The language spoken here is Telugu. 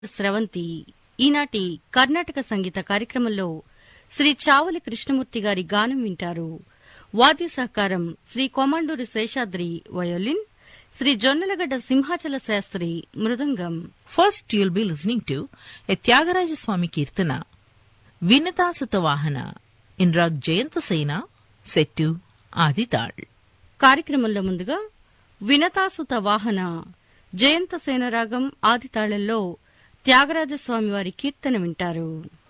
స్రవంతి ఈనాటి కర్ణాటక సంగీత కార్యక్రమంలో శ్రీ చావలి కృష్ణమూర్తి గారి గానం వింటారు వాద్య సహకారం శ్రీ కొమాండూరి శేషాద్రి వయోలిన్ శ్రీ జొన్నలగడ్డ సింహాచల శాస్త్రి మృదంగం First, you'll be listening to a Tyagaraja Swami Kirtana, Vinata Vahana, in Rag Jayantasena, set to Adidal. కార్యక్రమంలో ముందుగా వినతాసుత వాహన జయంత సేన రాగం ఆదితాళంలో త్యాగరాజస్వామి వారి కీర్తన వింటారు